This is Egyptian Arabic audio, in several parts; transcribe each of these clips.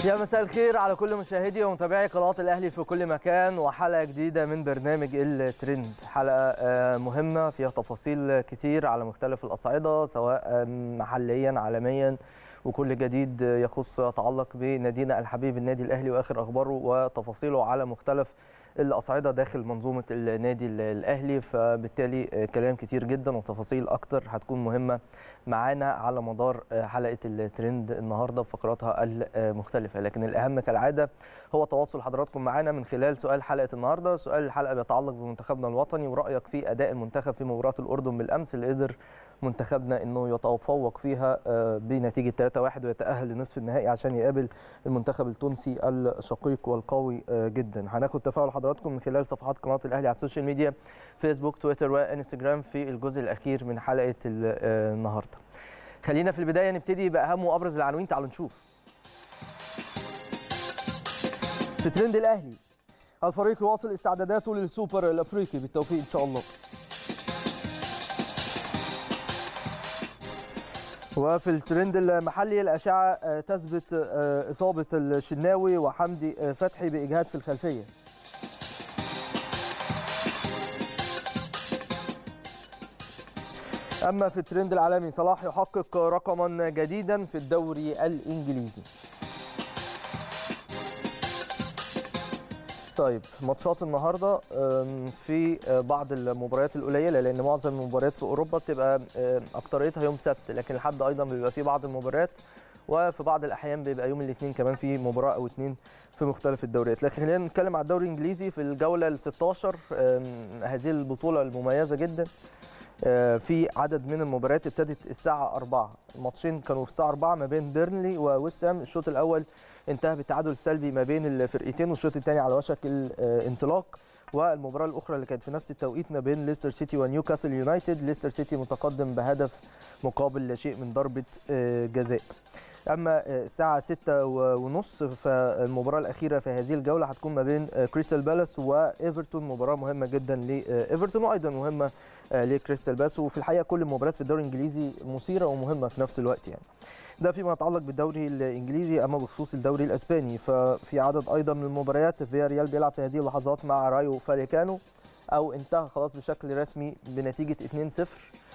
يا مساء الخير على كل مشاهدي ومتابعي قناه الاهلي في كل مكان وحلقه جديده من برنامج الترند حلقه آه، مهمه فيها تفاصيل كتير على مختلف الاصعده سواء آه، محليا عالميا وكل جديد يخص يتعلق بنادينا الحبيب النادي الاهلي واخر اخباره وتفاصيله على مختلف الاصعده داخل منظومه النادي الاهلي فبالتالي آه، كلام كتير جدا وتفاصيل اكتر هتكون مهمه معانا على مدار آه، حلقه الترند النهارده بفقراتها المختلفه لكن الاهم كالعاده هو تواصل حضراتكم معانا من خلال سؤال حلقه النهارده سؤال الحلقه بيتعلق بمنتخبنا الوطني ورايك في اداء المنتخب في مباراه الاردن بالامس اللي قدر منتخبنا انه يتفوق فيها آه، بنتيجه 3-1 ويتاهل لنصف النهائي عشان يقابل المنتخب التونسي الشقيق والقوي آه، جدا هناخد تفاعل حضراتكم من خلال صفحات قناه الاهلي على السوشيال ميديا فيسبوك تويتر وانستجرام في الجزء الاخير من حلقه ال- آه، النهارده خلينا في البدايه نبتدي باهم وابرز العناوين تعالوا نشوف في ترند الاهلي الفريق يواصل استعداداته للسوبر الافريقي بالتوفيق ان شاء الله وفي الترند المحلي الأشعة آه، تثبت آه، إصابة الشناوي وحمدي آه، فتحي بإجهاد في الخلفية أما في الترند العالمي صلاح يحقق رقما جديدا في الدوري الإنجليزي طيب ماتشات النهارده أم، في آه، بعض المباريات القليله لان معظم المباريات في اوروبا بتبقى آه، اكتريتها يوم سبت لكن الحد ايضا بيبقى في بعض المباريات وفي بعض الاحيان بيبقى يوم الاثنين كمان في مباراه او اثنين في مختلف الدوريات لكن خلينا نتكلم على الدوري الانجليزي في الجوله ال 16 أم، هذه البطوله المميزه جدا آه، في عدد من المباريات ابتدت الساعه 4 الماتشين كانوا في الساعه 4 ما بين بيرنلي وويست هام الشوط الاول انتهى بالتعادل السلبي ما بين الفرقتين والشوط الثاني على وشك الانطلاق والمباراه الاخرى اللي كانت في نفس التوقيت ما بين ليستر سيتي ونيوكاسل يونايتد ليستر سيتي متقدم بهدف مقابل لا شيء من ضربه آه، جزاء اما آه، الساعه 6 ونص فالمباراه الاخيره في هذه الجوله هتكون ما بين آه، كريستال بالاس وايفرتون مباراه مهمه جدا لايفرتون وايضا مهمه آه، لكريستال بالاس وفي الحقيقه كل المباريات في الدوري الانجليزي مثيره ومهمه في نفس الوقت يعني ده فيما يتعلق بالدوري الانجليزي اما بخصوص الدوري الاسباني ففي عدد ايضا من المباريات فيا ريال بيلعب في هذه اللحظات مع رايو فاليكانو او انتهى خلاص بشكل رسمي بنتيجه 2-0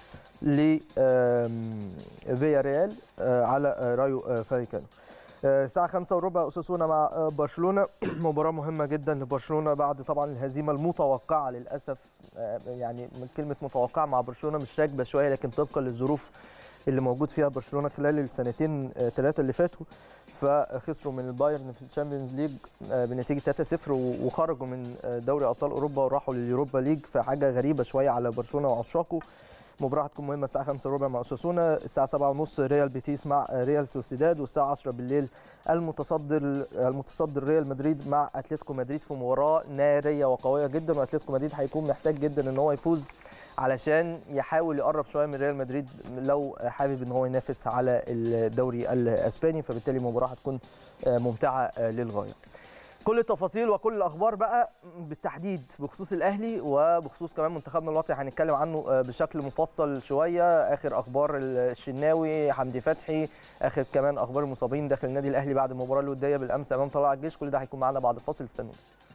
ل آم، فيا ريال آه، على آه، رايو آه، فاليكانو آه، الساعة خمسة وربع أساسونا مع آه، برشلونة مباراة مهمة جدا لبرشلونة بعد طبعا الهزيمة المتوقعة للأسف آه، يعني من كلمة متوقعة مع برشلونة مش راكبة شوية لكن طبقا للظروف اللي موجود فيها برشلونه خلال السنتين ثلاثه اللي فاتوا فخسروا من البايرن في الشامبيونز ليج آه، بنتيجه 3-0 و- وخرجوا من آه، دوري ابطال اوروبا وراحوا لليوروبا ليج فحاجه غريبه شويه على برشلونه وعشاقه مباراة هتكون مهمة الساعة 5 وربع مع أساسونا، الساعة 7 ونص ريال بيتيس مع آه، ريال سوسيداد، والساعة 10 بالليل المتصدر المتصدر ريال مدريد مع أتلتيكو مدريد في مباراة نارية وقوية جدا وأتلتيكو مدريد هيكون محتاج جدا إن هو يفوز علشان يحاول يقرب شويه من ريال مدريد لو حابب ان هو ينافس على الدوري الاسباني فبالتالي المباراه هتكون آه، ممتعه آه، للغايه. كل التفاصيل وكل الاخبار بقى بالتحديد بخصوص الاهلي وبخصوص كمان منتخبنا الوطني هنتكلم عنه آه، بشكل مفصل شويه اخر اخبار الشناوي حمدي فتحي اخر كمان اخبار المصابين داخل النادي الاهلي بعد المباراه الوديه بالامس امام طلائع الجيش كل ده هيكون معانا بعد الفاصل استنونا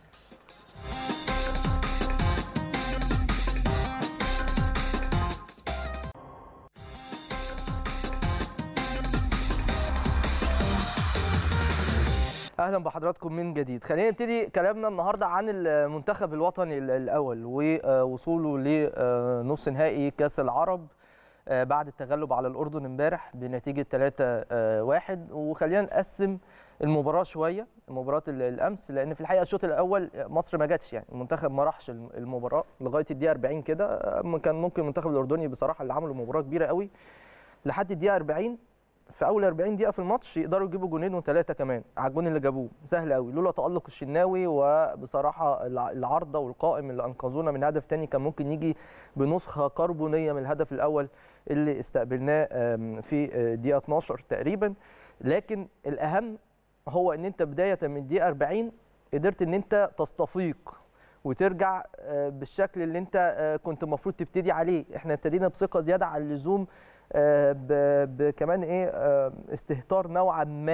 اهلا بحضراتكم من جديد خلينا نبتدي كلامنا النهارده عن المنتخب الوطني ال- الاول ووصوله لنص نهائي كاس العرب آه، بعد التغلب على الاردن امبارح بنتيجه 3-1 وخلينا نقسم المباراه شويه مباراه ال- الامس لان في الحقيقه الشوط الاول مصر ما جاتش يعني المنتخب ما راحش الم- المباراه لغايه الدقيقه 40 كده آه، كان ممكن المنتخب الاردني بصراحه اللي عملوا مباراه كبيره قوي لحد الدقيقه 40 في اول 40 دقيقه في الماتش يقدروا يجيبوا جونين وثلاثه كمان على الجون اللي جابوه سهل قوي لولا تالق الشناوي وبصراحه الع- العارضه والقائم اللي انقذونا من هدف تاني كان ممكن يجي بنسخه كربونيه من الهدف الاول اللي استقبلناه آم، في آه، دقيقه 12 تقريبا لكن الاهم هو ان انت بدايه من الدقيقه 40 قدرت ان انت تستفيق وترجع آه، بالشكل اللي انت آه، كنت المفروض تبتدي عليه احنا ابتدينا بثقه زياده عن اللزوم آه، ب- ب- كمان ايه آه، استهتار نوعا ما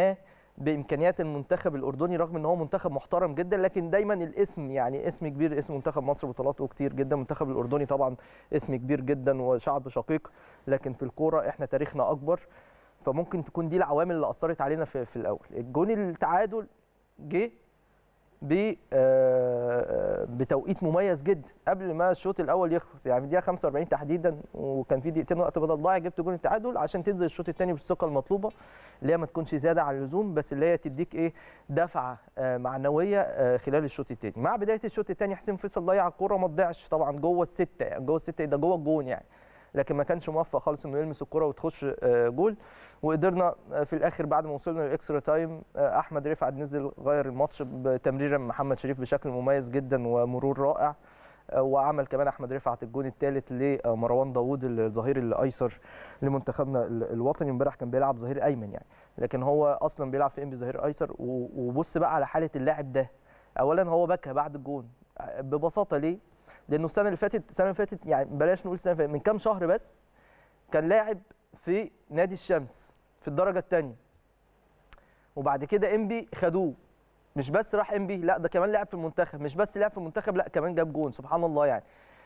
بامكانيات المنتخب الاردني رغم ان هو منتخب محترم جدا لكن دايما الاسم يعني اسم كبير اسم منتخب مصر بطولاته كتير جدا المنتخب الاردني طبعا اسم كبير جدا وشعب شقيق لكن في الكوره احنا تاريخنا اكبر فممكن تكون دي العوامل اللي اثرت علينا في, في الاول الجون التعادل جه ب بتوقيت مميز جدا قبل ما الشوط الاول يخلص يعني في الدقيقه 45 تحديدا وكان في دقيقتين وقت بدل ضايع جبت جون التعادل عشان تنزل الشوط الثاني بالثقه المطلوبه اللي هي ما تكونش زياده عن اللزوم بس اللي هي تديك ايه دفعه معنويه خلال الشوط الثاني مع بدايه الشوط الثاني حسين فيصل ضيع الكوره ما تضيعش طبعا جوه السته يعني جوه السته ده جوه الجون يعني لكن ما كانش موفق خالص انه يلمس الكره وتخش جول وقدرنا في الاخر بعد ما وصلنا للاكسترا تايم احمد رفعت نزل غير الماتش بتمريره من محمد شريف بشكل مميز جدا ومرور رائع وعمل كمان احمد رفعت الجون الثالث لمروان داوود الظهير الايسر لمنتخبنا الوطني امبارح كان بيلعب ظهير ايمن يعني لكن هو اصلا بيلعب في انبي ظهير ايسر وبص بقى على حاله اللاعب ده اولا هو بكى بعد الجون ببساطه ليه لانه السنه اللي فاتت السنه اللي فاتت يعني بلاش نقول السنه اللي فاتت من كام شهر بس كان لاعب في نادي الشمس في الدرجه الثانيه وبعد كده انبي خدوه مش بس راح انبي لا ده كمان لعب في المنتخب مش بس لعب في المنتخب لا كمان جاب جون سبحان الله يعني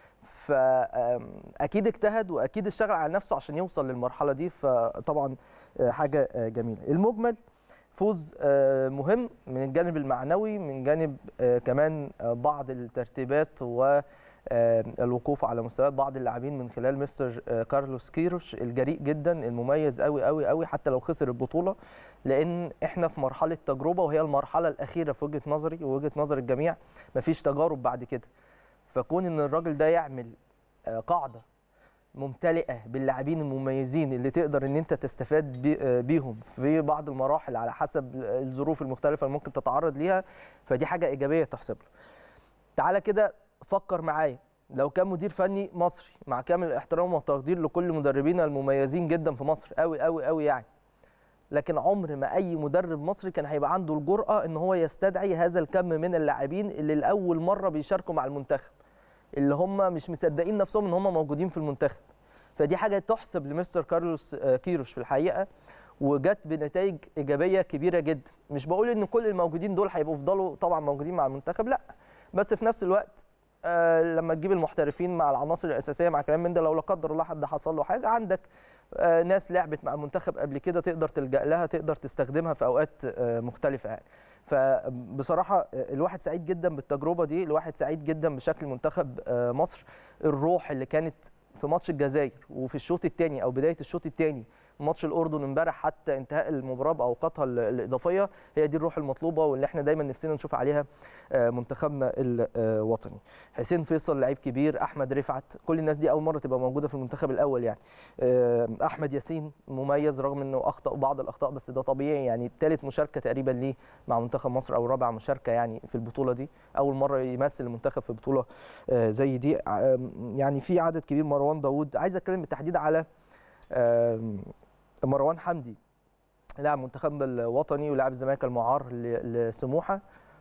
فاكيد اجتهد واكيد اشتغل على نفسه عشان يوصل للمرحله دي فطبعا حاجه جميله المجمل فوز مهم من الجانب المعنوي من جانب كمان بعض الترتيبات و الوقوف على مستويات بعض اللاعبين من خلال مستر كارلوس كيروش الجريء جدا المميز قوي قوي قوي حتى لو خسر البطوله لان احنا في مرحله تجربه وهي المرحله الاخيره في وجهه نظري ووجهه نظر الجميع مفيش تجارب بعد كده فكون ان الراجل ده يعمل قاعده ممتلئه باللاعبين المميزين اللي تقدر ان انت تستفاد بيهم في بعض المراحل على حسب الظروف المختلفه اللي ممكن تتعرض ليها فدي حاجه ايجابيه تحسب له. تعالى كده فكر معايا لو كان مدير فني مصري مع كامل الاحترام والتقدير لكل مدربينا المميزين جدا في مصر قوي قوي قوي يعني لكن عمر ما اي مدرب مصري كان هيبقى عنده الجرأه ان هو يستدعي هذا الكم من اللاعبين اللي لاول مره بيشاركوا مع المنتخب اللي هم مش مصدقين نفسهم ان هم موجودين في المنتخب فدي حاجه تحسب لمستر كارلوس كيروش في الحقيقه وجت بنتائج ايجابيه كبيره جدا مش بقول ان كل الموجودين دول هيبقوا يفضلوا طبعا موجودين مع المنتخب لا بس في نفس الوقت آه لما تجيب المحترفين مع العناصر الاساسيه مع كلام من ده لو لا قدر الله حد حصل له حاجه عندك آه ناس لعبت مع المنتخب قبل كده تقدر تلجا لها تقدر تستخدمها في اوقات آه مختلفه يعني فبصراحه الواحد سعيد جدا بالتجربه دي الواحد سعيد جدا بشكل منتخب مصر الروح اللي كانت في ماتش الجزائر وفي الشوط الثاني او بدايه الشوط الثاني ماتش الاردن امبارح حتى انتهاء المباراه باوقاتها الاضافيه هي دي الروح المطلوبه واللي احنا دايما نفسنا نشوف عليها منتخبنا الوطني حسين فيصل لعيب كبير احمد رفعت كل الناس دي اول مره تبقى موجوده في المنتخب الاول يعني احمد ياسين مميز رغم انه اخطا بعض الاخطاء بس ده طبيعي يعني ثالث مشاركه تقريبا ليه مع منتخب مصر او رابع مشاركه يعني في البطوله دي اول مره يمثل المنتخب في بطوله زي دي يعني في عدد كبير مروان داوود عايز اتكلم بالتحديد على مروان حمدي لاعب منتخبنا الوطني ولاعب الزمالك المعار لسموحه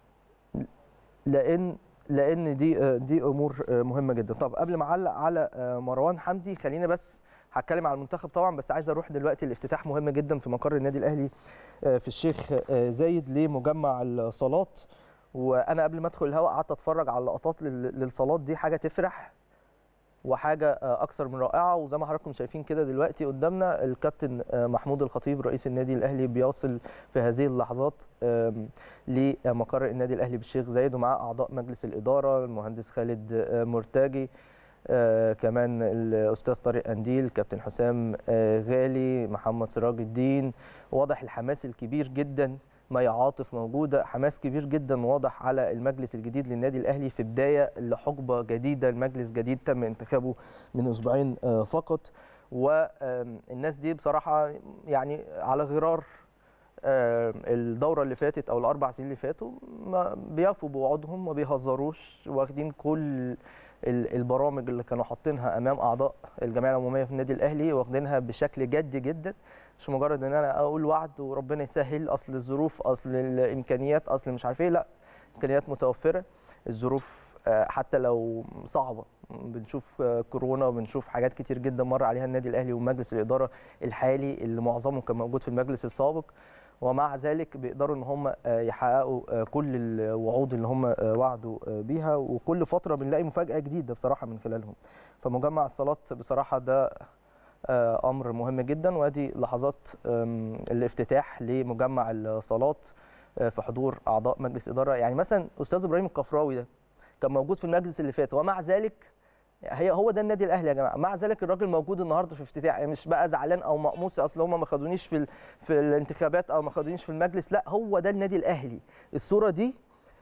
لان لان دي دي امور مهمه جدا طب قبل ما اعلق على مروان حمدي خلينا بس هتكلم على المنتخب طبعا بس عايز اروح دلوقتي لافتتاح مهم جدا في مقر النادي الاهلي في الشيخ زايد لمجمع الصالات وانا قبل ما ادخل الهواء قعدت اتفرج على لقطات للصالات دي حاجه تفرح وحاجه اكثر من رائعه وزي ما حضراتكم شايفين كده دلوقتي قدامنا الكابتن محمود الخطيب رئيس النادي الاهلي بيوصل في هذه اللحظات لمقر النادي الاهلي بالشيخ زايد ومعاه اعضاء مجلس الاداره المهندس خالد مرتاجي كمان الاستاذ طارق انديل كابتن حسام غالي محمد سراج الدين واضح الحماس الكبير جدا مي عاطف موجوده حماس كبير جدا واضح على المجلس الجديد للنادي الاهلي في بدايه لحقبه جديده المجلس جديد تم انتخابه من اسبوعين فقط والناس دي بصراحه يعني على غرار الدوره اللي فاتت او الاربع سنين اللي فاتوا ما بيقفوا بوعودهم ما بيهزروش واخدين كل البرامج اللي كانوا حاطينها امام اعضاء الجمعيه العموميه في النادي الاهلي واخدينها بشكل جدي جدا مش مجرد ان انا اقول وعد وربنا يسهل اصل الظروف اصل الامكانيات اصل مش عارف ايه لا امكانيات متوفره الظروف حتى لو صعبه بنشوف كورونا وبنشوف حاجات كتير جدا مر عليها النادي الاهلي ومجلس الاداره الحالي اللي معظمه كان موجود في المجلس السابق ومع ذلك بيقدروا ان هم يحققوا كل الوعود اللي هم وعدوا بيها وكل فتره بنلاقي مفاجاه جديده بصراحه من خلالهم فمجمع الصالات بصراحه ده امر مهم جدا وادي لحظات الافتتاح لمجمع الصالات في حضور اعضاء مجلس اداره يعني مثلا استاذ ابراهيم الكفراوي ده كان موجود في المجلس اللي فات ومع ذلك هي هو ده النادي الاهلي يا جماعه مع ذلك الراجل موجود النهارده في افتتاح يعني مش بقى زعلان او مقموص اصل هم ما خدونيش في في الانتخابات او ما خدونيش في المجلس لا هو ده النادي الاهلي الصوره دي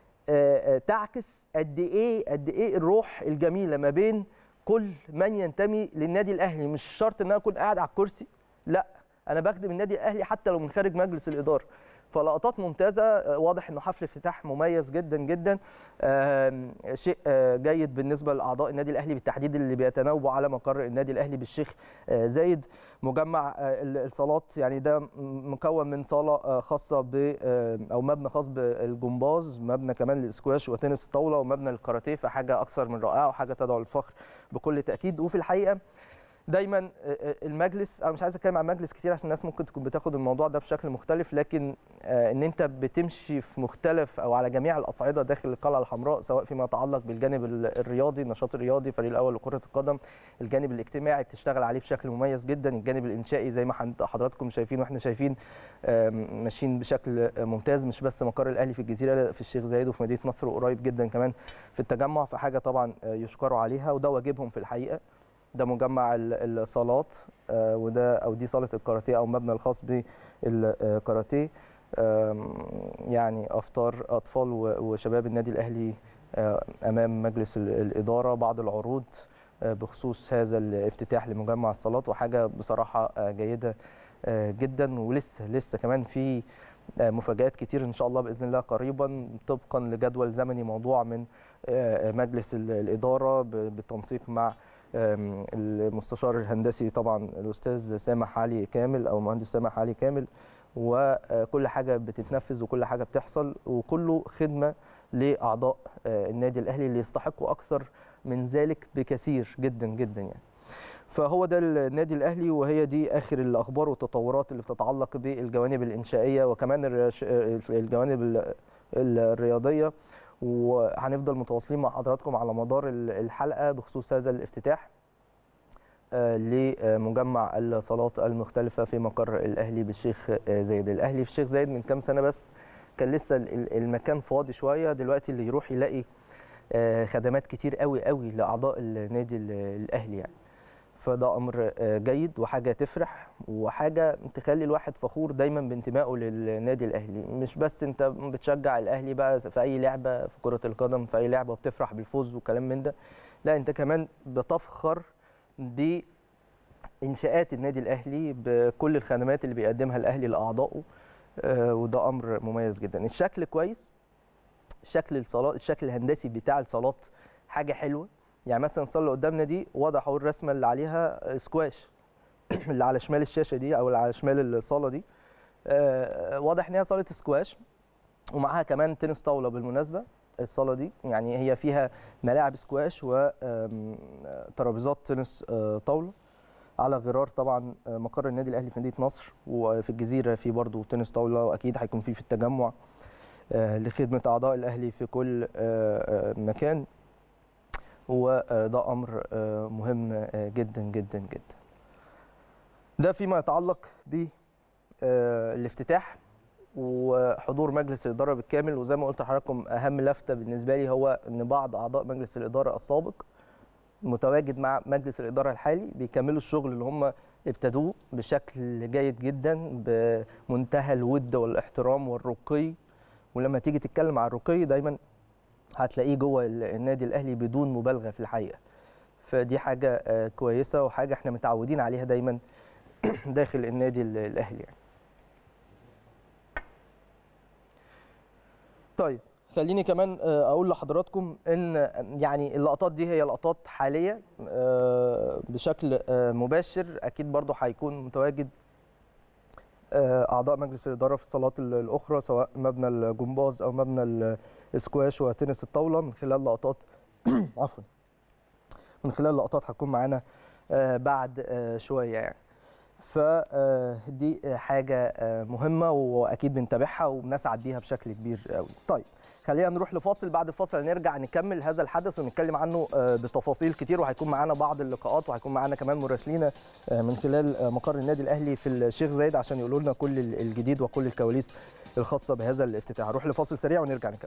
تعكس قد ايه قد ايه الروح الجميله ما بين كل من ينتمي للنادي الاهلي مش شرط ان انا اكون قاعد على الكرسي لا انا بخدم النادي الاهلي حتى لو من خارج مجلس الاداره فلقطات ممتازه واضح انه حفل افتتاح مميز جدا جدا شيء جيد بالنسبه لاعضاء النادي الاهلي بالتحديد اللي بيتناوبوا على مقر النادي الاهلي بالشيخ زايد مجمع الصالات يعني ده مكون من صاله خاصه ب او مبنى خاص بالجمباز مبنى كمان للسكواش وتنس الطاوله ومبنى للكاراتيه فحاجه اكثر من رائعه وحاجه تدعو للفخر بكل تاكيد وفي الحقيقه دايما المجلس انا مش عايز اتكلم عن المجلس كتير عشان الناس ممكن تكون بتاخد الموضوع ده بشكل مختلف لكن ان انت بتمشي في مختلف او على جميع الاصعده داخل القلعه الحمراء سواء فيما يتعلق بالجانب الرياضي النشاط الرياضي الفريق الاول لكره القدم الجانب الاجتماعي بتشتغل عليه بشكل مميز جدا الجانب الانشائي زي ما حضراتكم شايفين واحنا شايفين ماشيين بشكل ممتاز مش بس مقر الاهلي في الجزيره في الشيخ زايد وفي مدينه نصر وقريب جدا كمان في التجمع فحاجه طبعا يشكروا عليها وده واجبهم في الحقيقه ده مجمع الصالات وده او دي صاله الكاراتيه او مبنى الخاص بالكاراتيه يعني افطار اطفال وشباب النادي الاهلي امام مجلس الاداره بعض العروض بخصوص هذا الافتتاح لمجمع الصالات وحاجه بصراحه جيده جدا ولسه لسه كمان في مفاجات كتير ان شاء الله باذن الله قريبا طبقا لجدول زمني موضوع من مجلس الاداره بالتنسيق مع المستشار الهندسي طبعا الاستاذ سامح علي كامل او المهندس سامح علي كامل وكل حاجه بتتنفذ وكل حاجه بتحصل وكله خدمه لاعضاء النادي الاهلي اللي يستحقوا اكثر من ذلك بكثير جدا جدا يعني فهو ده النادي الاهلي وهي دي اخر الاخبار والتطورات اللي بتتعلق بالجوانب الانشائيه وكمان الجوانب الرياضيه وهنفضل متواصلين مع حضراتكم على مدار الحلقه بخصوص هذا الافتتاح لمجمع الصالات المختلفه في مقر الاهلي بالشيخ زايد الاهلي في الشيخ زايد من كام سنه بس كان لسه المكان فاضي شويه دلوقتي اللي يروح يلاقي خدمات كتير قوي قوي لاعضاء النادي الاهلي يعني فده امر جيد وحاجه تفرح وحاجه تخلي الواحد فخور دايما بانتمائه للنادي الاهلي مش بس انت بتشجع الاهلي بقى في اي لعبه في كره القدم في اي لعبه بتفرح بالفوز وكلام من ده لا انت كمان بتفخر بانشاءات النادي الاهلي بكل الخدمات اللي بيقدمها الاهلي لاعضائه وده امر مميز جدا الشكل كويس شكل الصالات الشكل الهندسي بتاع الصالات حاجه حلوه يعني مثلا الصاله اللي قدامنا دي واضح اهو الرسمه اللي عليها سكواش اللي على شمال الشاشه دي او اللي على شمال الصاله دي آه واضح ان هي صاله سكواش ومعاها كمان تنس طاوله بالمناسبه الصاله دي يعني هي فيها ملاعب سكواش وترابيزات تنس طاوله على غرار طبعا مقر النادي الاهلي في مدينه نصر وفي الجزيره في برضه تنس طاوله واكيد هيكون في في التجمع لخدمه اعضاء الاهلي في كل مكان وده امر مهم جدا جدا جدا ده فيما يتعلق بالافتتاح وحضور مجلس الاداره بالكامل وزي ما قلت لحضراتكم اهم لفته بالنسبه لي هو ان بعض اعضاء مجلس الاداره السابق متواجد مع مجلس الاداره الحالي بيكملوا الشغل اللي هم ابتدوه بشكل جيد جدا بمنتهى الود والاحترام والرقي ولما تيجي تتكلم عن الرقي دايما هتلاقيه جوه النادي الاهلي بدون مبالغه في الحقيقه فدي حاجه كويسه وحاجه احنا متعودين عليها دايما داخل النادي الاهلي يعني. طيب خليني كمان اقول لحضراتكم ان يعني اللقطات دي هي لقطات حاليه بشكل مباشر اكيد برضو هيكون متواجد اعضاء مجلس الاداره في الصالات الاخرى سواء مبنى الجمباز او مبنى السكواش وتنس الطاوله من خلال لقطات عفوا من خلال لقطات هتكون معانا بعد شويه يعني فدي حاجه مهمه واكيد بنتابعها وبنسعد بيها بشكل كبير قوي طيب خلينا نروح لفاصل بعد الفاصل نرجع نكمل هذا الحدث ونتكلم عنه بتفاصيل كتير وهيكون معانا بعض اللقاءات وهيكون معانا كمان مراسلين من خلال مقر النادي الاهلي في الشيخ زايد عشان يقولوا لنا كل الجديد وكل الكواليس الخاصه بهذا الافتتاح هروح لفاصل سريع ونرجع نكمل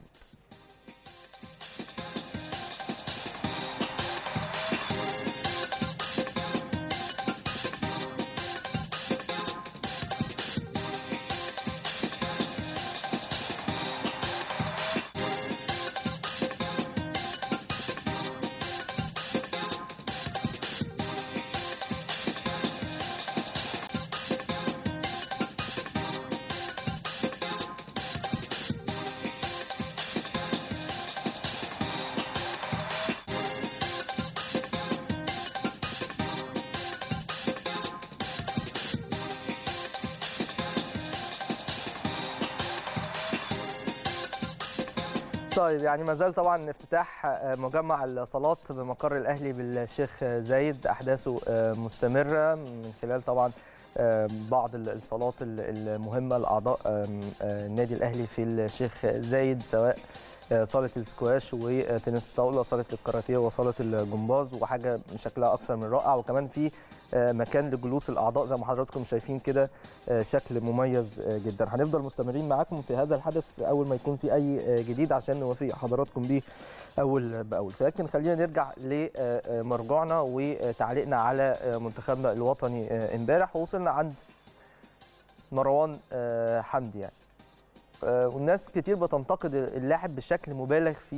طيب يعني ما زال طبعا افتتاح مجمع الصالات بمقر الاهلي بالشيخ زايد احداثه مستمره من خلال طبعا بعض الصالات المهمه لاعضاء النادي الاهلي في الشيخ زايد سواء صاله السكواش وتنس الطاوله صاله الكاراتيه وصاله الجمباز وحاجه شكلها اكثر من رائع وكمان في مكان لجلوس الاعضاء زي ما حضراتكم شايفين كده شكل مميز جدا هنفضل مستمرين معاكم في هذا الحدث اول ما يكون في اي جديد عشان نوافي حضراتكم بيه اول باول لكن خلينا نرجع لمرجوعنا وتعليقنا على منتخبنا الوطني امبارح ووصلنا عند مروان حمدي يعني والناس كتير بتنتقد اللاعب بشكل مبالغ فيه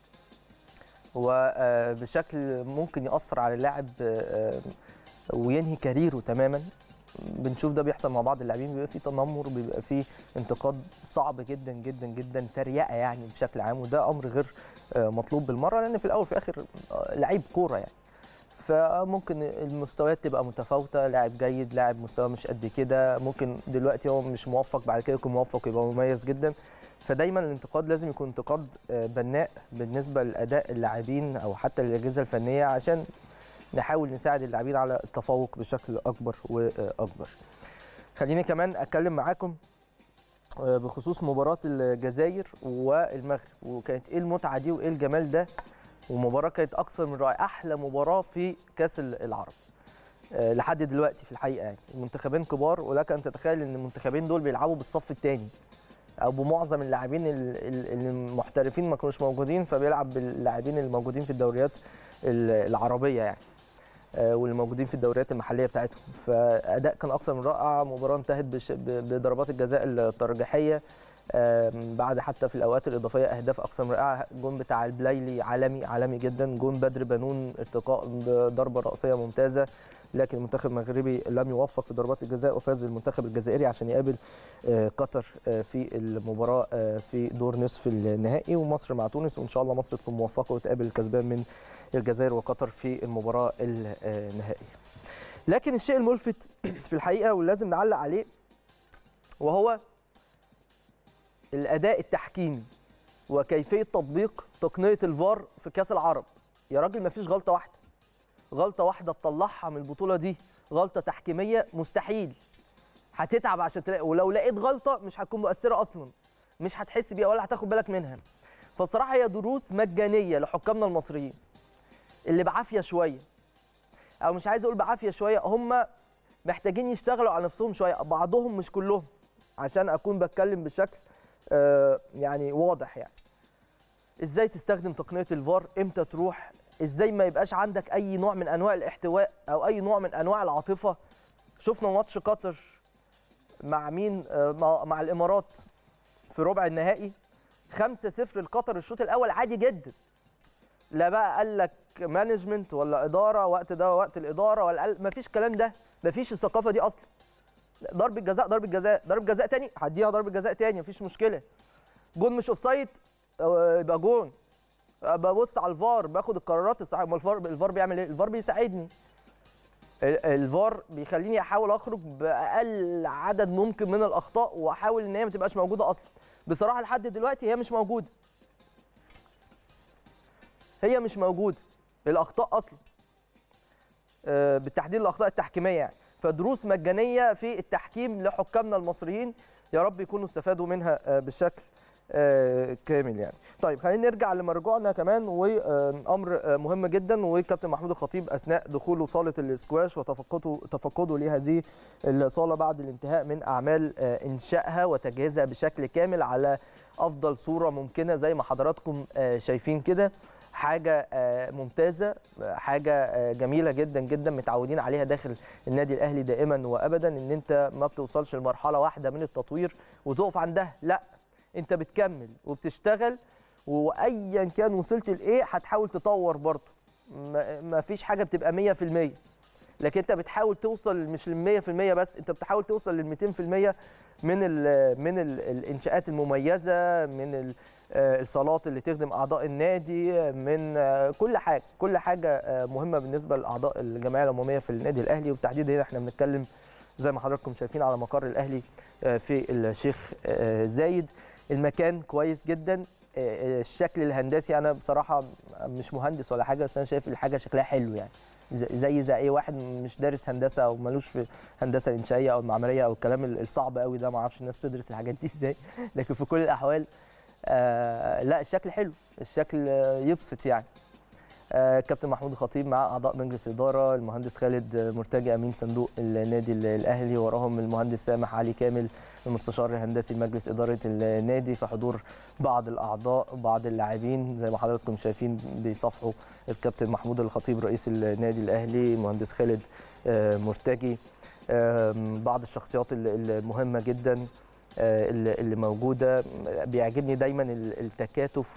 وبشكل ممكن ياثر على اللاعب وينهي كاريره تماما بنشوف ده بيحصل مع بعض اللاعبين بيبقى في تنمر بيبقى في انتقاد صعب جدا جدا جدا تريقه يعني بشكل عام وده امر غير مطلوب بالمره لان في الاول وفي الاخر لعيب كوره يعني فممكن المستويات تبقى متفاوته لاعب جيد لاعب مستوى مش قد كده ممكن دلوقتي هو مش موفق بعد كده يكون موفق يبقى مميز جدا فدايما الانتقاد لازم يكون انتقاد بناء بالنسبه لاداء اللاعبين او حتى للاجهزه الفنيه عشان نحاول نساعد اللاعبين على التفوق بشكل اكبر واكبر خليني كمان اتكلم معاكم بخصوص مباراه الجزائر والمغرب وكانت ايه المتعه دي وايه الجمال ده ومباراه كانت اكثر من رائعه احلى مباراه في كاس العرب لحد دلوقتي في الحقيقه يعني المنتخبين كبار ولك ان تتخيل ان المنتخبين دول بيلعبوا بالصف الثاني او بمعظم اللاعبين المحترفين ما كانوش موجودين فبيلعب باللاعبين الموجودين في الدوريات العربيه يعني والموجودين في الدوريات المحليه بتاعتهم فاداء كان اكثر من رائع مباراه انتهت بضربات الجزاء الترجيحيه بعد حتى في الاوقات الاضافيه اهداف اكثر من رائعه جون بتاع البلايلي عالمي عالمي جدا جون بدر بنون ارتقاء بضربه راسيه ممتازه لكن المنتخب المغربي لم يوفق في ضربات الجزاء وفاز المنتخب الجزائري عشان يقابل قطر في المباراه في دور نصف النهائي ومصر مع تونس وان شاء الله مصر تكون موفقه وتقابل الكسبان من الجزائر وقطر في المباراه النهائيه. لكن الشيء الملفت في الحقيقه ولازم نعلق عليه وهو الاداء التحكيمي وكيفيه تطبيق تقنيه الفار في كاس العرب. يا راجل ما فيش غلطه واحده. غلطه واحده تطلعها من البطوله دي غلطه تحكيميه مستحيل. هتتعب عشان تلاقي ولو لقيت غلطه مش هتكون مؤثره اصلا. مش هتحس بيها ولا هتاخد بالك منها. فبصراحه هي دروس مجانيه لحكامنا المصريين. اللي بعافيه شويه او مش عايز اقول بعافيه شويه هم محتاجين يشتغلوا على نفسهم شويه بعضهم مش كلهم عشان اكون بتكلم بشكل آه يعني واضح يعني ازاي تستخدم تقنيه الفار امتى تروح ازاي ما يبقاش عندك اي نوع من انواع الاحتواء او اي نوع من انواع العاطفه شفنا ماتش قطر مع مين آه مع الامارات في ربع النهائي 5-0 لقطر الشوط الاول عادي جدا لا بقى قال لك مانجمنت ولا اداره وقت ده وقت الاداره ولا قال مفيش الكلام ده مفيش الثقافه دي اصلا ضربه جزاء ضربه جزاء ضربه جزاء تاني هديها ضربه جزاء تاني مفيش مشكله جون مش اوفسايد يبقى جون ببص على الفار باخد القرارات الصحيحه ما الفار الفار بيعمل ايه الفار بيساعدني الفار بيخليني احاول اخرج باقل عدد ممكن من الاخطاء واحاول ان هي ما تبقاش موجوده اصلا بصراحه لحد دلوقتي هي مش موجوده هي مش موجوده الاخطاء اصلا بالتحديد الاخطاء التحكيميه يعني فدروس مجانيه في التحكيم لحكامنا المصريين يا رب يكونوا استفادوا منها آه، بشكل آه، كامل يعني طيب خلينا نرجع لمرجوعنا كمان وامر آه، مهم جدا وكابتن محمود الخطيب اثناء دخوله صاله الاسكواش وتفقده تفقده لهذه الصاله بعد الانتهاء من اعمال آه، انشائها وتجهيزها بشكل كامل على افضل صوره ممكنه زي ما حضراتكم آه، شايفين كده حاجه آه، ممتازه آه، حاجه آه، جميله جدا جدا متعودين عليها داخل النادي الاهلي دائما وابدا ان انت ما بتوصلش لمرحله واحده من التطوير وتقف عندها لا انت بتكمل وبتشتغل وايا كان وصلت لايه هتحاول تطور برضه ما ما فيش حاجه بتبقى 100% لكن انت بتحاول توصل مش لل 100% بس انت بتحاول توصل لل 200% من ال من ال الانشاءات المميزه من ال آه، الصالات اللي تخدم اعضاء النادي من آه، كل حاجه كل حاجه آه، مهمه بالنسبه لاعضاء الجمعيه العموميه في النادي الاهلي وبالتحديد هنا احنا بنتكلم زي ما حضراتكم شايفين على مقر الاهلي آه، في الشيخ آه، زايد المكان كويس جدا آه، آه، الشكل الهندسي انا بصراحه مش مهندس ولا حاجه بس انا شايف الحاجه شكلها حلو يعني ز- زي زي اي واحد مش دارس هندسه او ملوش في هندسه انشائيه او المعماريه او الكلام ال- الصعب قوي ده ما اعرفش الناس تدرس الحاجات دي ازاي لكن في كل الاحوال آه لا الشكل حلو الشكل آه، يبسط يعني آه كابتن محمود الخطيب مع اعضاء مجلس اداره المهندس خالد آه، مرتجي امين صندوق النادي ال- الاهلي وراهم المهندس سامح علي كامل المستشار الهندسي لمجلس اداره النادي في حضور بعض الاعضاء بعض اللاعبين زي ما حضراتكم شايفين بيصافحوا الكابتن محمود الخطيب رئيس النادي الاهلي المهندس خالد آه، مرتجي آم، بعض الشخصيات ال- المهمه جدا آه، اللي اللي موجوده بيعجبني دايما ال- التكاتف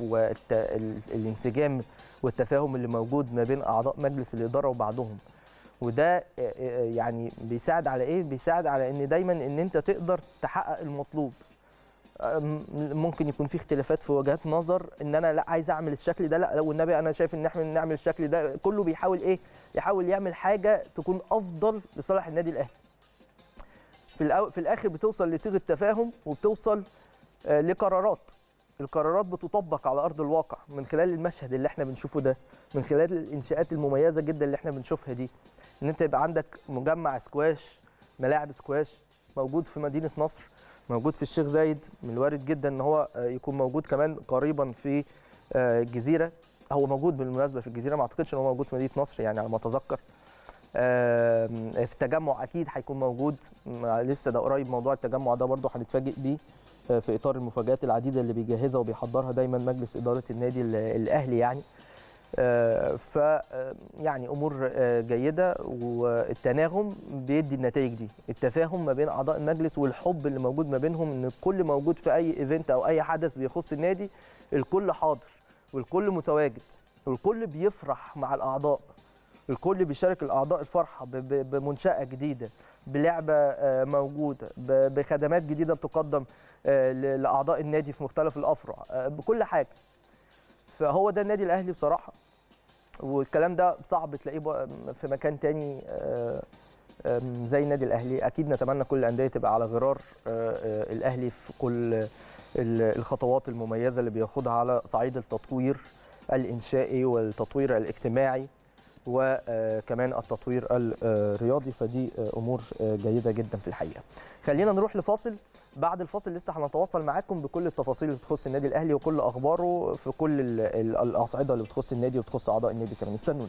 والانسجام والتفاهم اللي موجود ما بين اعضاء مجلس الاداره وبعضهم وده آه، آه، يعني بيساعد على ايه بيساعد على ان دايما ان انت تقدر تحقق المطلوب أم، ممكن يكون في اختلافات في وجهات نظر ان انا لا عايز اعمل الشكل ده لا والنبي انا شايف ان احنا نعمل الشكل ده كله بيحاول ايه يحاول يعمل حاجه تكون افضل لصالح النادي الاهلي في الأو... في الاخر بتوصل لصيغه تفاهم وبتوصل آه، لقرارات القرارات بتطبق على ارض الواقع من خلال المشهد اللي احنا بنشوفه ده من خلال الانشاءات المميزه جدا اللي احنا بنشوفها دي ان انت يبقى عندك مجمع سكواش ملاعب سكواش موجود في مدينه نصر موجود في الشيخ زايد من الوارد جدا ان هو آه، يكون موجود كمان قريبا في آه، الجزيره هو موجود بالمناسبه في الجزيره ما اعتقدش ان هو موجود في مدينه نصر يعني على ما اتذكر آم، في التجمع اكيد هيكون موجود م- لسه ده قريب موضوع التجمع ده برضه هنتفاجئ بيه آه، في اطار المفاجات العديده اللي بيجهزها وبيحضرها دايما مجلس اداره النادي ال- الاهلي يعني آه، ف آه، يعني امور آه، جيده والتناغم بيدي النتائج دي التفاهم ما بين اعضاء المجلس والحب اللي موجود ما بينهم ان الكل موجود في اي ايفنت او اي حدث بيخص النادي الكل حاضر والكل متواجد والكل بيفرح مع الاعضاء الكل بيشارك الاعضاء الفرحه ب- ب- بمنشاه جديده بلعبه آه، موجوده ب- بخدمات جديده بتقدم آه، ل- لاعضاء النادي في مختلف الافرع آه، بكل حاجه فهو ده النادي الاهلي بصراحه والكلام ده صعب تلاقيه بقى في مكان تاني آه، آم، زي النادي الاهلي اكيد نتمنى كل الانديه تبقى على غرار آه، آه، الاهلي في كل ال- الخطوات المميزه اللي بياخدها على صعيد التطوير الانشائي والتطوير الاجتماعي وكمان التطوير الرياضي فدي امور جيده جدا في الحقيقه. خلينا نروح لفاصل بعد الفاصل لسه هنتواصل معاكم بكل التفاصيل اللي بتخص النادي الاهلي وكل اخباره في كل ال- ال- الاصعده اللي بتخص النادي وبتخص اعضاء النادي كمان استنونا.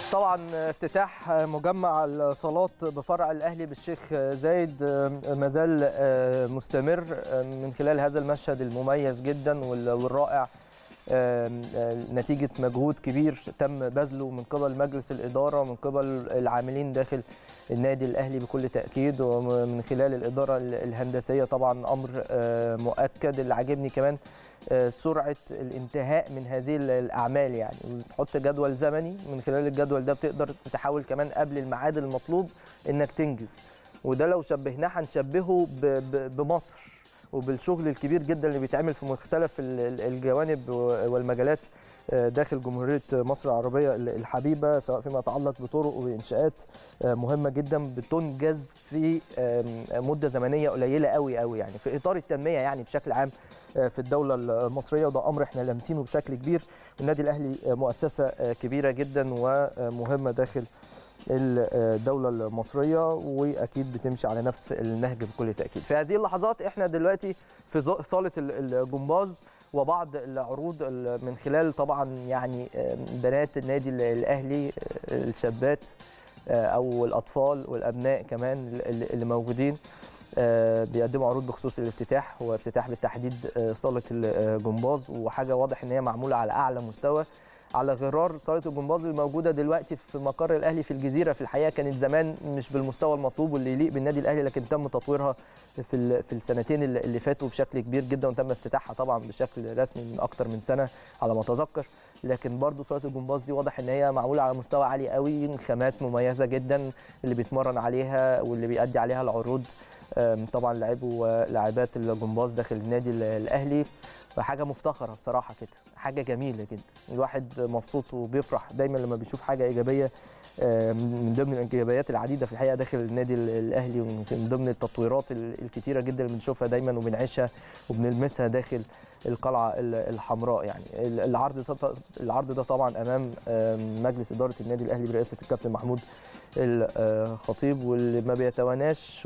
طبعا افتتاح مجمع الصالات بفرع الاهلي بالشيخ زايد ما زال مستمر من خلال هذا المشهد المميز جدا والرائع نتيجه مجهود كبير تم بذله من قبل مجلس الاداره ومن قبل العاملين داخل النادي الاهلي بكل تاكيد ومن خلال الاداره الهندسيه طبعا امر مؤكد اللي عاجبني كمان سرعه الانتهاء من هذه الاعمال يعني وتحط جدول زمني من خلال الجدول ده بتقدر تحاول كمان قبل الميعاد المطلوب انك تنجز وده لو شبهناه هنشبهه بمصر وبالشغل الكبير جدا اللي بيتعمل في مختلف الجوانب والمجالات داخل جمهوريه مصر العربيه الحبيبه سواء فيما يتعلق بطرق وانشاءات مهمه جدا بتنجز في مده زمنيه قليله قوي قوي يعني في اطار التنميه يعني بشكل عام في الدوله المصريه وده امر احنا لامسينه بشكل كبير النادي الاهلي مؤسسه كبيره جدا ومهمه داخل الدولة المصرية وأكيد بتمشي على نفس النهج بكل تأكيد في هذه اللحظات إحنا دلوقتي في صالة الجمباز وبعض العروض من خلال طبعا يعني بنات النادي الأهلي الشابات أو الأطفال والأبناء كمان اللي موجودين بيقدموا عروض بخصوص الافتتاح هو افتتاح بالتحديد صالة الجمباز وحاجة واضح إن هي معمولة على أعلى مستوى على غرار صاله الجمباز الموجوده دلوقتي في مقر الاهلي في الجزيره في الحقيقه كانت زمان مش بالمستوى المطلوب واللي يليق بالنادي الاهلي لكن تم تطويرها في في السنتين اللي فاتوا بشكل كبير جدا وتم افتتاحها طبعا بشكل رسمي من اكتر من سنه على ما اتذكر لكن برضو صاله الجمباز دي واضح ان هي معموله على مستوى عالي قوي خامات مميزه جدا اللي بيتمرن عليها واللي بيأدي عليها العروض طبعا لاعبو ولاعبات الجمباز داخل النادي الاهلي فحاجه مفتخره بصراحه كده حاجه جميله جدا الواحد مبسوط وبيفرح دايما لما بيشوف حاجه ايجابيه من ضمن الايجابيات العديده في الحقيقه داخل النادي الاهلي ومن ضمن التطويرات الكتيره جدا اللي بنشوفها دايما وبنعيشها وبنلمسها داخل القلعه الحمراء يعني العرض ده العرض ده طبعا امام مجلس اداره النادي الاهلي برئاسه الكابتن محمود الخطيب واللي ما بيتواناش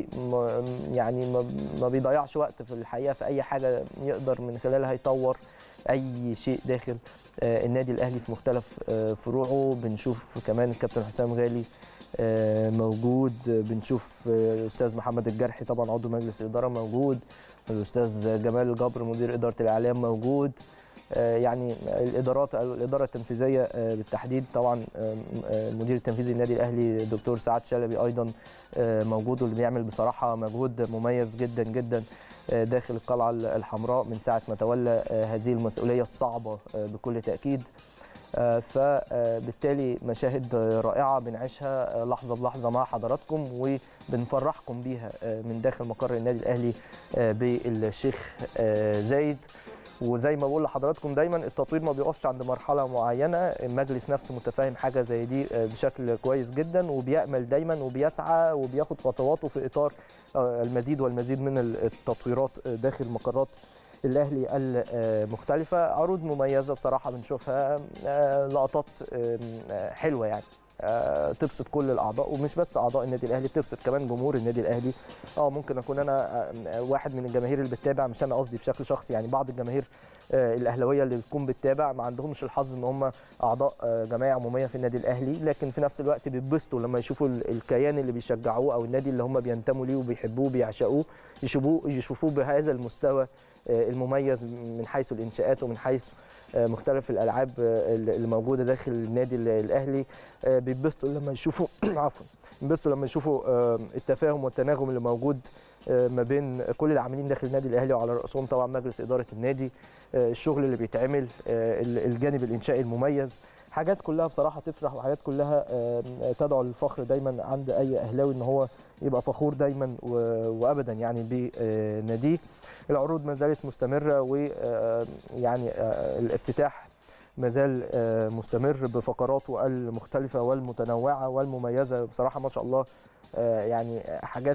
ويعني ما بيضيعش وقت في الحقيقه في اي حاجه يقدر من خلالها يطور اي شيء داخل النادي الاهلي في مختلف فروعه بنشوف كمان الكابتن حسام غالي موجود بنشوف الاستاذ محمد الجرحي طبعا عضو مجلس الاداره موجود الاستاذ جمال الجبر مدير اداره الاعلام موجود يعني الادارات او الاداره التنفيذيه بالتحديد طبعا المدير التنفيذي للنادي الاهلي الدكتور سعاد شلبي ايضا موجود واللي بيعمل بصراحه مجهود مميز جدا جدا داخل القلعه الحمراء من ساعه ما تولى هذه المسؤوليه الصعبه بكل تاكيد فبالتالي مشاهد رائعه بنعيشها لحظه بلحظه مع حضراتكم وبنفرحكم بيها من داخل مقر النادي الاهلي بالشيخ زايد وزي ما بقول لحضراتكم دايما التطوير ما بيقفش عند مرحله معينه المجلس نفسه متفاهم حاجه زي دي بشكل كويس جدا وبيامل دايما وبيسعى وبياخد خطواته في اطار المزيد والمزيد من التطويرات داخل مقرات الاهلي المختلفه عروض مميزه بصراحه بنشوفها لقطات حلوه يعني تبسط كل الاعضاء ومش بس اعضاء النادي الاهلي بتبسط كمان جمهور النادي الاهلي اه ممكن اكون انا واحد من الجماهير اللي بتتابع مش انا قصدي بشكل شخصي يعني بعض الجماهير الاهلاويه اللي بتكون بتتابع ما عندهمش الحظ ان هم اعضاء جمعيه عموميه في النادي الاهلي لكن في نفس الوقت بيتبسطوا لما يشوفوا الكيان اللي بيشجعوه او النادي اللي هم بينتموا ليه وبيحبوه وبيعشقوه يشوفوه يشوفوه بهذا المستوى المميز من حيث الانشاءات ومن حيث مختلف الالعاب اللي موجوده داخل النادي الاهلي بيتبسطوا لما يشوفوا عفوا بيتبسطوا لما يشوفوا التفاهم والتناغم اللي موجود ما بين كل العاملين داخل النادي الاهلي وعلى راسهم طبعا مجلس اداره النادي الشغل اللي بيتعمل الجانب الانشائي المميز حاجات كلها بصراحه تفرح وحاجات كلها تدعو للفخر دايما عند اي اهلاوي ان هو يبقى فخور دايما وابدا يعني بناديه العروض ما زالت مستمره ويعني الافتتاح ما زال مستمر بفقراته المختلفه والمتنوعه والمميزه بصراحه ما شاء الله يعني حاجات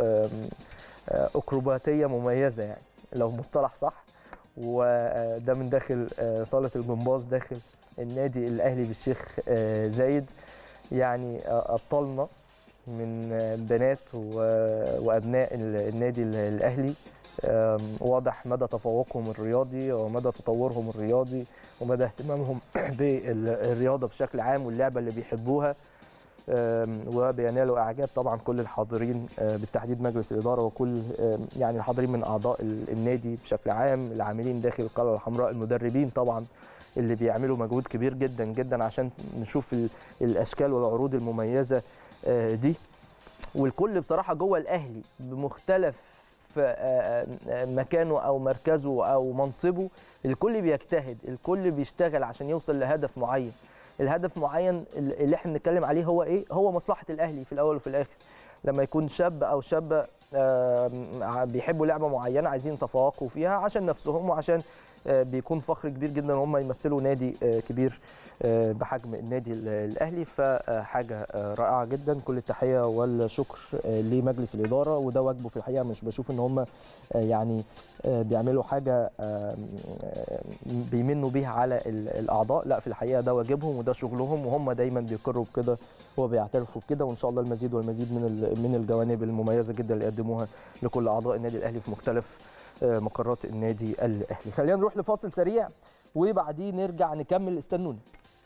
اكروباتيه مميزه يعني لو مصطلح صح وده من داخل صاله الجمباز داخل النادي الاهلي بالشيخ زايد يعني ابطالنا من بنات وابناء النادي الاهلي آم، واضح مدى تفوقهم الرياضي ومدى تطورهم الرياضي ومدى اهتمامهم بالرياضه بشكل عام واللعبه اللي بيحبوها آم، وبينالوا اعجاب طبعا كل الحاضرين آه، بالتحديد مجلس الاداره وكل آم، يعني الحاضرين من اعضاء ال- النادي بشكل عام العاملين داخل القلعه الحمراء المدربين طبعا اللي بيعملوا مجهود كبير جدا جدا عشان نشوف ال- الاشكال والعروض المميزه آه، دي والكل بصراحه جوه الاهلي بمختلف آه، آه، مكانه او مركزه او منصبه الكل بيجتهد الكل بيشتغل عشان يوصل لهدف معين الهدف معين اللي احنا بنتكلم عليه هو ايه هو مصلحه الاهلي في الاول وفي الاخر لما يكون شاب او شابه آه، بيحبوا لعبه معينه عايزين يتفوقوا فيها عشان نفسهم وعشان آه، بيكون فخر كبير جدا ان هم يمثلوا نادي آه، كبير آه، بحجم النادي ال- الاهلي فحاجه آه، رائعه جدا كل التحيه والشكر آه، لمجلس الاداره وده واجبه في الحقيقه مش بشوف ان هم آه، يعني آه، بيعملوا حاجه آه، آه، بيمنوا بيها على ال- الاعضاء لا في الحقيقه ده واجبهم وده شغلهم وهم دايما بيقروا بكده وبيعترفوا بكده وان شاء الله المزيد والمزيد من ال- من الجوانب المميزه جدا اللي يقدموها لكل اعضاء النادي الاهلي في مختلف آه، مقرات النادي الاهلي خلينا نروح لفاصل سريع وبعديه نرجع نكمل استنونا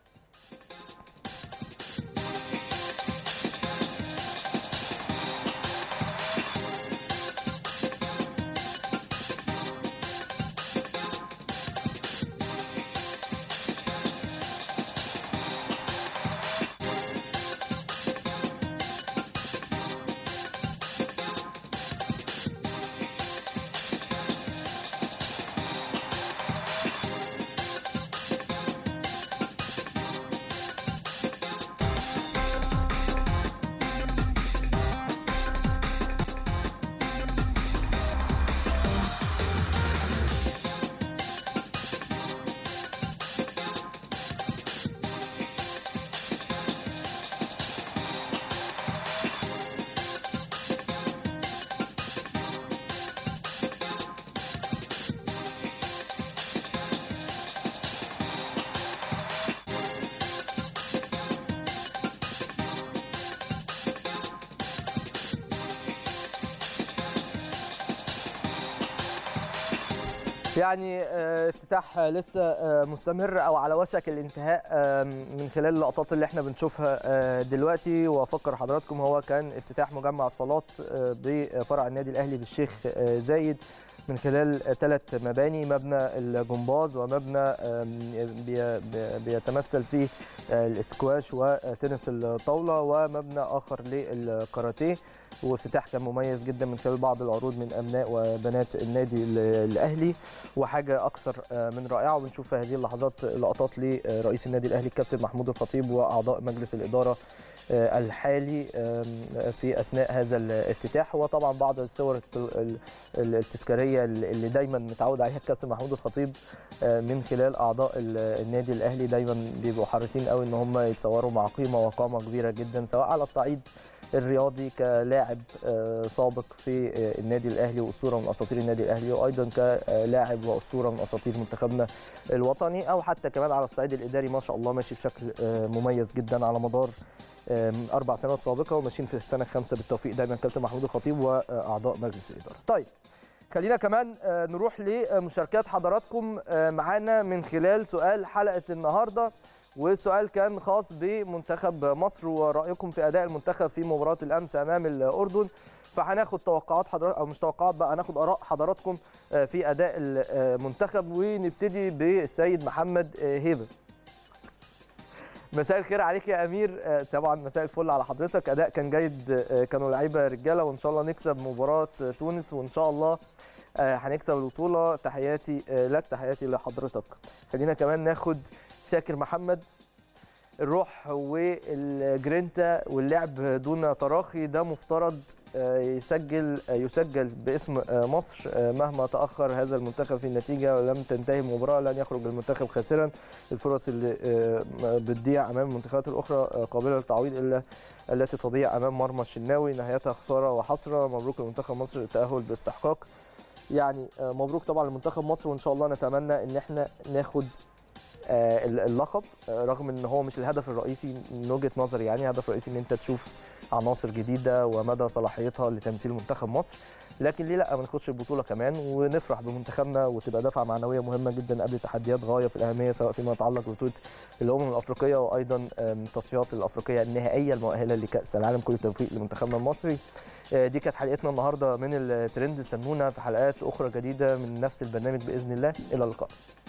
يعني آه، افتتاح آه، لسه آه، مستمر او على وشك الانتهاء آه، من خلال اللقطات اللي احنا بنشوفها آه، دلوقتي وافكر حضراتكم هو كان افتتاح مجمع الصالات آه، بفرع النادي الاهلي بالشيخ آه، زايد من خلال ثلاث مباني مبنى الجمباز ومبنى آم، بي- بي- بيتمثل فيه آه، الاسكواش وتنس الطاوله ومبنى اخر للكاراتيه وافتتاح كان مميز جدا من خلال بعض العروض من ابناء وبنات النادي ال- الاهلي وحاجه اكثر آه، من رائعه وبنشوف في هذه اللحظات لقطات لرئيس النادي الاهلي الكابتن محمود الخطيب واعضاء مجلس الاداره آه، الحالي آم، في اثناء هذا الافتتاح وطبعا بعض الصور الت- ال- ال- التذكاريه اللي دايما متعود عليها الكابتن محمود الخطيب آه، من خلال اعضاء ال- النادي الاهلي دايما بيبقوا حريصين قوي ان هم يتصوروا مع قيمه وقامه كبيره جدا سواء على الصعيد الرياضي كلاعب آه، سابق في آه، النادي الاهلي واسطوره من اساطير النادي الاهلي وايضا كلاعب واسطوره من اساطير منتخبنا الوطني او حتى كمان على الصعيد الاداري ما شاء الله ماشي بشكل آه، مميز جدا على مدار آم، اربع سنوات سابقه وماشيين في السنه الخامسه بالتوفيق دايما كابتن محمود الخطيب واعضاء مجلس الاداره. طيب خلينا كمان آه، نروح لمشاركات حضراتكم آه، معانا من خلال سؤال حلقه النهارده والسؤال كان خاص بمنتخب مصر ورايكم في اداء المنتخب في مباراه الامس امام الاردن فهناخد توقعات حضرتك او مش توقعات بقى هناخد اراء حضراتكم آه، في اداء المنتخب ونبتدي بالسيد محمد آه، هيبه مساء الخير عليك يا امير آه، طبعا مساء الفل على حضرتك اداء كان جيد آه، كانوا لعيبه رجاله وان شاء الله نكسب مباراه آه، تونس وان شاء الله آه، هنكسب البطوله تحياتي آه، لك تحياتي لحضرتك خلينا كمان ناخد شاكر محمد الروح والجرينتا واللعب دون تراخي ده مفترض آه، يسجل آه، يسجل باسم آه، مصر آه، مهما تاخر هذا المنتخب في النتيجه ولم تنتهي المباراه لن يخرج المنتخب خاسرا الفرص اللي آه، بتضيع امام المنتخبات الاخرى آه، قابله للتعويض الا التي تضيع امام مرمى الشناوي نهايتها خساره وحسره مبروك لمنتخب مصر التاهل باستحقاق يعني آه، مبروك طبعا لمنتخب مصر وان شاء الله نتمنى ان احنا ناخد آه، اللقب آه، رغم ان هو مش الهدف الرئيسي من وجهه نظري يعني الهدف الرئيسي ان انت تشوف عناصر جديده ومدى صلاحيتها لتمثيل منتخب مصر لكن ليه لا ما ناخدش البطوله كمان ونفرح بمنتخبنا وتبقى دفعه معنويه مهمه جدا قبل تحديات غايه في الاهميه سواء فيما يتعلق ببطوله الامم الافريقيه وايضا التصفيات الافريقيه النهائيه المؤهله لكاس العالم كل التوفيق لمنتخبنا المصري دي كانت حلقتنا النهارده من الترند استنونا في حلقات اخرى جديده من نفس البرنامج باذن الله الى اللقاء